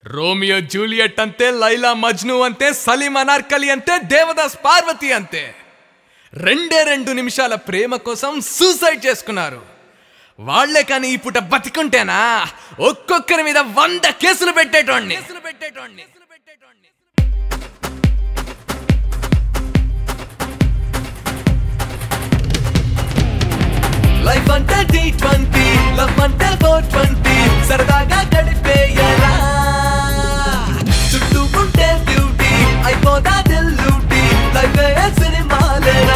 Romeo Juliet ಅಂತೆ ಲೈಲಾ ಮಜ್ನು అంతే సలీం అనార్కలి అంతే దేవదాస్ పార్వతి అంతే రెండే రెండు నిమిషాల ప్రేమ కోసం సూసైడ్ చేసుకున్నారు వాళ్లే కానీ ఈ పూట బతికుంటేనా ఒక్కొక్కరి మీద వంద కేసులు పెట్టేటోడిని కేసులు పెట్టేటోడిని లైఫ్ అంటే టీ ట్వంటీ లవ్ అంటే ఫోర్ ట్వంటీ సరదాగా గడిపేయరా చుట్టూ ఉంటే బ్యూటీ అయిపోదా దిల్లుటీ లైఫ్ సినిమాలేరా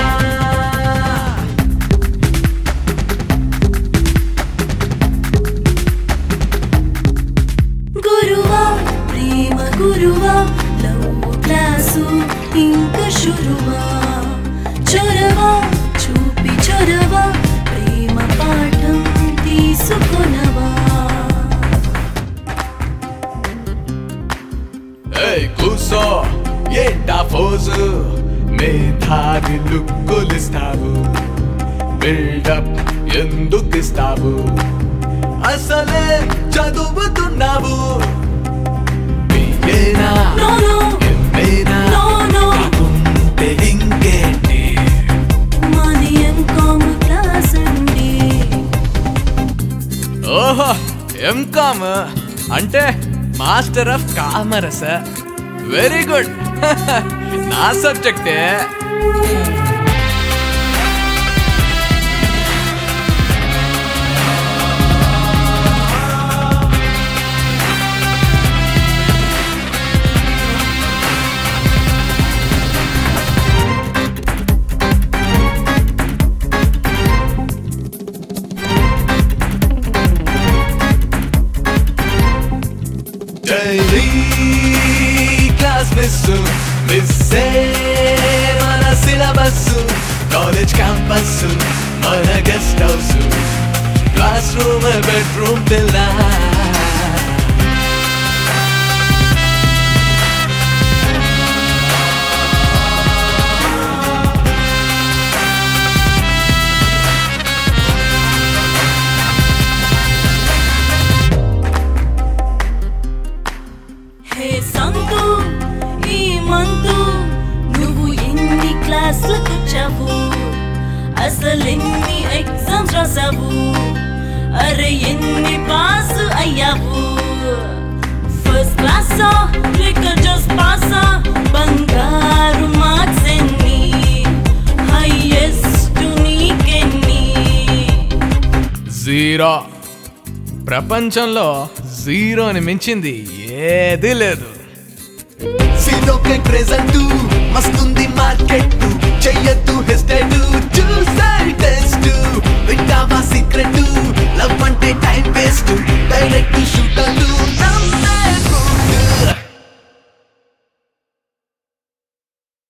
గురువా ప్రేమ గురువా లవ్ క్లాసు ఇంక శురువా చొరవా చూపి చొరవా ప్రేమ పాఠం తీసుకొనవా ఏయ్ కూసో ఏంటా ఫోజు మేధావి లుక్కులిస్తావు బిల్డప్ ఎందుకు ఇస్తావు అసలే చదువుతున్నావు బిఏనా నో నో ఎంఏనా నో నో కాకుంటే ఇంకేంటి మాది ఎంకామ్ క్లాస్ అండి ఓహో ఎంకామ్ అంటే master of commerce very good నా సబ్జెక్టే డైలీ క్లాస్ మిస్ మిస్ మన సిలబస్ కాలేజ్ క్యాంపస్ మన guest house classroom bedroom పిల్ల హే సంతు ఈ మంతు నువ్వు ఎన్ని క్లాసులకు వచ్చావు అసలెన్ని ఎగ్జామ్స్ రాసావు అరే ఎన్ని పాస్ అయ్యావు ఫస్ట్ క్లాసా లేక జస్ట్ పాసా బంగారు మార్క్స్ ఎన్ని హైయెస్ట్ నీకెన్ని జీరో ప్రపంచంలో జీరోని మించింది ఏదీ లేదు సిలోకే ప్రెజెంట్ మస్తుంది మార్కెట్ చెయ్యొద్దు